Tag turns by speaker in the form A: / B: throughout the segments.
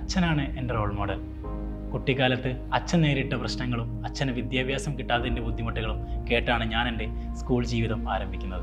A: അച്ഛനാണ് എൻ്റെ role model കുട്ടിക്കാലത്ത് അച്ഛൻ നേരിട്ട പ്രശ്നങ്ങളും അച്ഛന് വിദ്യാഭ്യാസം കിട്ടാത്തതിൻ്റെ ബുദ്ധിമുട്ടുകളും കേട്ടാണ് ഞാൻ എൻ്റെ സ്കൂൾ ജീവിതം ആരംഭിക്കുന്നത്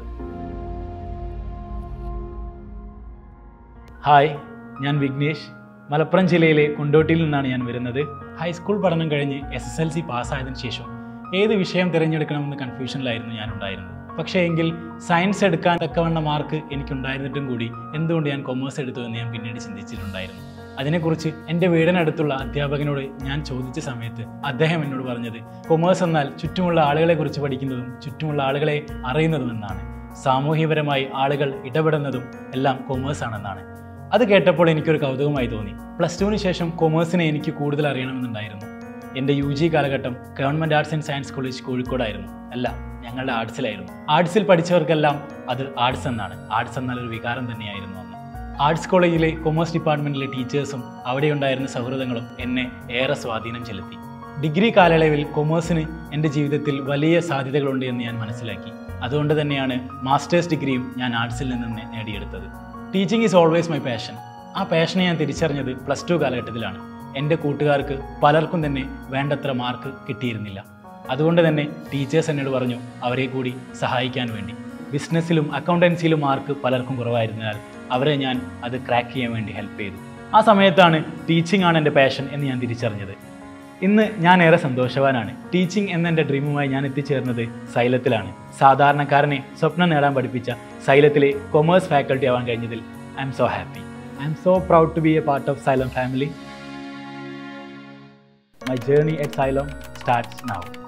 A: ഹായ് ഞാൻ വിഘ്നേഷ് മലപ്പുറം ജില്ലയിലെ കുണ്ടോട്ടിയിൽ നിന്നാണ് ഞാൻ വരുന്നത് ഹൈസ്കൂൾ പഠനം കഴിഞ്ഞ് എസ് എസ് എൽ സി പാസ്സായതിനു ശേഷം ഏത് വിഷയം തിരഞ്ഞെടുക്കണമെന്ന് കൺഫ്യൂഷനിലായിരുന്നു ഞാൻ ഉണ്ടായിരുന്നത് പക്ഷേ എങ്കിൽ സയൻസ് എടുക്കാൻ തക്കവണ്ണ മാർക്ക് എനിക്കുണ്ടായിരുന്നിട്ടും കൂടി എന്തുകൊണ്ട് ഞാൻ കൊമേഴ്സ് എടുത്തു എന്ന് ഞാൻ പിന്നീട് ചിന്തിച്ചിട്ടുണ്ടായിരുന്നു അതിനെക്കുറിച്ച് എൻ്റെ വീടിനടുത്തുള്ള അധ്യാപകനോട് ഞാൻ ചോദിച്ച സമയത്ത് അദ്ദേഹം എന്നോട് പറഞ്ഞത് കൊമേഴ്സ് എന്നാൽ ചുറ്റുമുള്ള ആളുകളെ കുറിച്ച് പഠിക്കുന്നതും ചുറ്റുമുള്ള ആളുകളെ അറിയുന്നതും എന്നാണ് സാമൂഹ്യപരമായി ആളുകൾ ഇടപെടുന്നതും എല്ലാം കൊമേഴ്സ് ആണെന്നാണ് അത് കേട്ടപ്പോൾ എനിക്കൊരു കൗതുകമായി തോന്നി പ്ലസ് ടുവിന് ശേഷം കൊമേഴ്സിനെ എനിക്ക് കൂടുതൽ അറിയണമെന്നുണ്ടായിരുന്നു എൻ്റെ യു ജി കാലഘട്ടം government arts and science college കോഴിക്കോടായിരുന്നു അല്ല ഞങ്ങളുടെ ആർട്സിലായിരുന്നു ആർട്സിൽ പഠിച്ചവർക്കെല്ലാം അത് ആർട്സ് എന്നാണ് ആർട്സ് എന്നാൽ ഒരു വികാരം തന്നെയായിരുന്നു അന്ന് ആർട്സ് കോളേജിലെ കൊമേഴ്സ് ഡിപ്പാർട്ട്മെൻറ്റിലെ ടീച്ചേഴ്സും അവിടെയുണ്ടായിരുന്ന സൗഹൃദങ്ങളും എന്നെ ഏറെ സ്വാധീനം ചെലുത്തി ഡിഗ്രി കാലയളവിൽ കൊമേഴ്സിന് എൻ്റെ ജീവിതത്തിൽ വലിയ സാധ്യതകളുണ്ട് എന്ന് ഞാൻ മനസ്സിലാക്കി അതുകൊണ്ട് തന്നെയാണ് മാസ്റ്റേഴ്സ് ഡിഗ്രിയും ഞാൻ ആർട്സിൽ നിന്ന് തന്നെ നേടിയെടുത്തത് teaching is always my passion ആ പാഷനെ ഞാൻ തിരിച്ചറിഞ്ഞത് പ്ലസ് ടു കാലഘട്ടത്തിലാണ് എൻ്റെ കൂട്ടുകാർക്ക് പലർക്കും തന്നെ വേണ്ടത്ര മാർക്ക് കിട്ടിയിരുന്നില്ല അതുകൊണ്ട് തന്നെ ടീച്ചേഴ്സ് എന്നോട് പറഞ്ഞു അവരെ കൂടി സഹായിക്കാൻ വേണ്ടി ബിസിനസ്സിലും അക്കൗണ്ടൻസിയിലും മാർക്ക് പലർക്കും കുറവായിരുന്നതിനാൽ അവരെ ഞാൻ അത് ക്രാക്ക് ചെയ്യാൻ വേണ്ടി ഹെൽപ്പ് ചെയ്തു ആ സമയത്താണ് ടീച്ചിങ് ആണ് എൻ്റെ പാഷൻ എന്ന് ഞാൻ തിരിച്ചറിഞ്ഞത് ഇന്ന് ഞാൻ ഏറെ സന്തോഷവാനാണ് ടീച്ചിങ് എന്ന എൻ്റെ ഡ്രീമുമായി ഞാൻ എത്തിച്ചേർന്നത് സൈലത്തിലാണ് സാധാരണക്കാരനെ സ്വപ്നം നേടാൻ പഠിപ്പിച്ച സൈലത്തിലെ കൊമേഴ്സ് ഫാക്കൽറ്റി ആവാൻ കഴിഞ്ഞതിൽ I'm so happy I'm so proud to be a part of Xylem family my journey at Xylem starts now